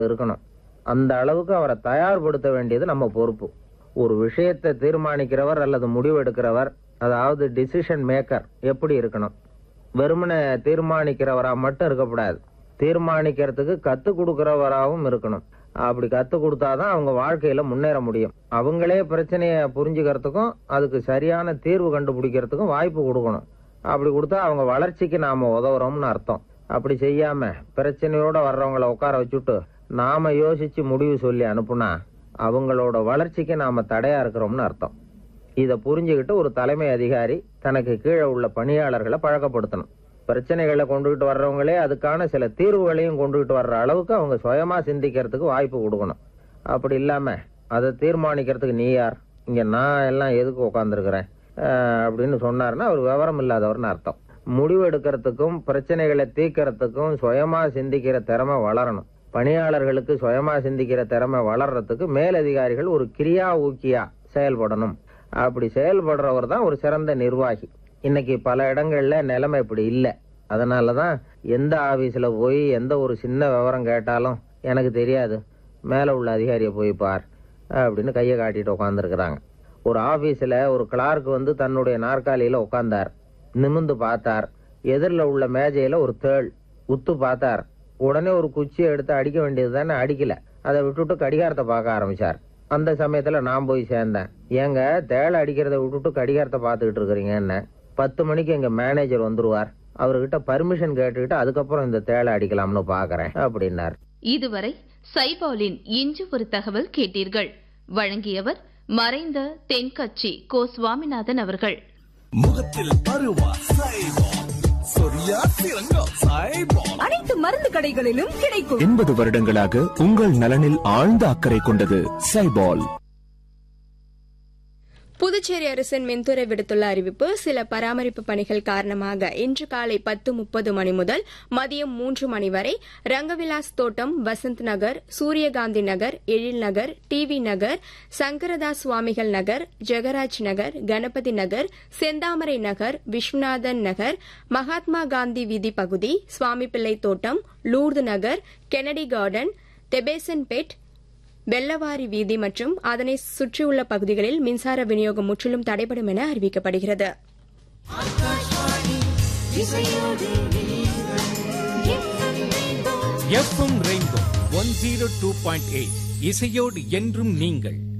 இருக்கணும் அந்த அளவுக்கு அவரை தயார்படுத்த வேண்டியது நம்ம பொறுப்பு ஒரு விஷயத்தை தீர்மானிக்கிறவர் அல்லது முடிவெடுக்கிறவர் அதாவது டிசிஷன் மேக்கர் எப்படி இருக்கணும் வெறுமனே தீர்மானிக்கிறவரா மட்டும் இருக்கக்கூடாது தீர்மானிக்கிறதுக்கு கத்து கொடுக்கிறவராகவும் இருக்கணும் அப்படி கத்து கொடுத்தாதான் அவங்க வாழ்க்கையில முன்னேற முடியும் அவங்களே பிரச்சனைய புரிஞ்சுக்கிறதுக்கும் அதுக்கு சரியான தீர்வு கண்டுபிடிக்கிறதுக்கும் வாய்ப்பு கொடுக்கணும் அப்படி கொடுத்தா அவங்க வளர்ச்சிக்கு நாம உதவுறோம்னு அர்த்தம் அப்படி செய்யாம பிரச்சனையோட வர்றவங்கள உட்கார வச்சுட்டு நாம யோசிச்சு முடிவு சொல்லி அனுப்புனா அவங்களோட வளர்ச்சிக்கு நாம தடையா இருக்கிறோம்னு அர்த்தம் இத புரிஞ்சுக்கிட்டு ஒரு தலைமை அதிகாரி தனக்கு கீழே உள்ள பணியாளர்களை பழக்கப்படுத்தணும் பிரச்சனைகளை கொண்டுகிட்டு வர்றவங்களே அதுக்கான சில தீர்வுகளையும் கொண்டுகிட்டு வர்ற அளவுக்கு அவங்க சுயமா சிந்திக்கிறதுக்கு வாய்ப்பு கொடுக்கணும் அப்படி இல்லாம அதை தீர்மானிக்கிறதுக்கு நீ யார் இங்க நான் எல்லாம் எதுக்கு உட்காந்துருக்கிறேன் அப்படின்னு சொன்னாருன்னா அவர் விவரம் இல்லாதவர்னு அர்த்தம் முடிவு எடுக்கிறதுக்கும் பிரச்சனைகளை தீர்க்கறதுக்கும் சுயமா சிந்திக்கிற திறமை வளரணும் பணியாளர்களுக்கு சுயமா சிந்திக்கிற திறமை வளர்றதுக்கு மேலதிகாரிகள் ஒரு கிரியா ஊக்கியா செயல்படணும் அப்படி செயல்படுறவர் தான் ஒரு சிறந்த நிர்வாகி இன்னைக்கு பல இடங்கள்ல நிலைமை இப்படி இல்லை அதனாலதான் எந்த ஆபீஸ்ல போய் எந்த ஒரு சின்ன விவரம் கேட்டாலும் எனக்கு தெரியாது மேல உள்ள அதிகாரியை போய் பார் அப்படின்னு கையை காட்டிட்டு உட்காந்துருக்குறாங்க ஒரு ஆபீஸ்ல ஒரு கிளார்க் வந்து தன்னுடைய நாற்காலியில உட்கார்ந்தார் நிமிந்து பார்த்தார் எதிரில் உள்ள மேஜையில ஒரு தேள் உத்து பார்த்தார் உடனே ஒரு குச்சியை எடுத்து அடிக்க வேண்டியது தானே அடிக்கல அதை விட்டுட்டு கடிகாரத்தை பார்க்க ஆரம்பிச்சார் அந்த சமயத்துல நான் போய் சேர்ந்தேன் ஏங்க தேளை அடிக்கிறத விட்டுட்டு கடிகாரத்தை பார்த்துக்கிட்டு இருக்கிறீங்க என்ன பத்து மணிக்கு எங்க மேனேஜர் வந்துருவார் அவர்கிட்ட பர்மிஷன் கேட்டுக்கிட்டு அதுக்கப்புறம் இந்த தேளை அடிக்கலாம்னு பாக்குறேன் அப்படின்னார் இதுவரை சைபாலின் இன்று ஒரு தகவல் கேட்டீர்கள் வழங்கியவர் மறைந்த தென்கட்சி கோ சுவாமிநாதன் அவர்கள் முகத்தில் பருவா சைபால் சொரியா சிறங்கா சைபால் அனைத்து மருந்து கடைகளிலும் கிடைக்கும் எண்பது வருடங்களாக உங்கள் நலனில் ஆழ்ந்த அக்கறை கொண்டது சைபால் புதுச்சேரி அரசின் மின்துறை விடுத்துள்ள அறிவிப்பு சில பராமரிப்பு பணிகள் காரணமாக இன்று காலை பத்து முப்பது மணி முதல் மதியம் மூன்று மணி வரை ரங்கவிலாஸ் தோட்டம் வசந்த் நகர் சூரியகாந்தி நகர் எழில் நகர் டிவி நகர் சங்கரதாஸ் சுவாமிகள் நகர் ஜெகராஜ் நகர் கணபதி நகர் செந்தாமரை நகர் விஸ்வநாதன் நகர் மகாத்மா காந்தி வீதி பகுதி சுவாமிப்பிள்ளை தோட்டம் லூர்து நகர் கெனடி கார்டன் தெபேசன்பேட் வெள்ளவாரி வீதி மற்றும் அதனை சுற்றியுள்ள பகுதிகளில் மின்சார விநியோகம் முற்றிலும் தடைபடும் என அறிவிக்கப்படுகிறது FM rainbow one zero two point eight இசையோடு என்றும் நீங்கள்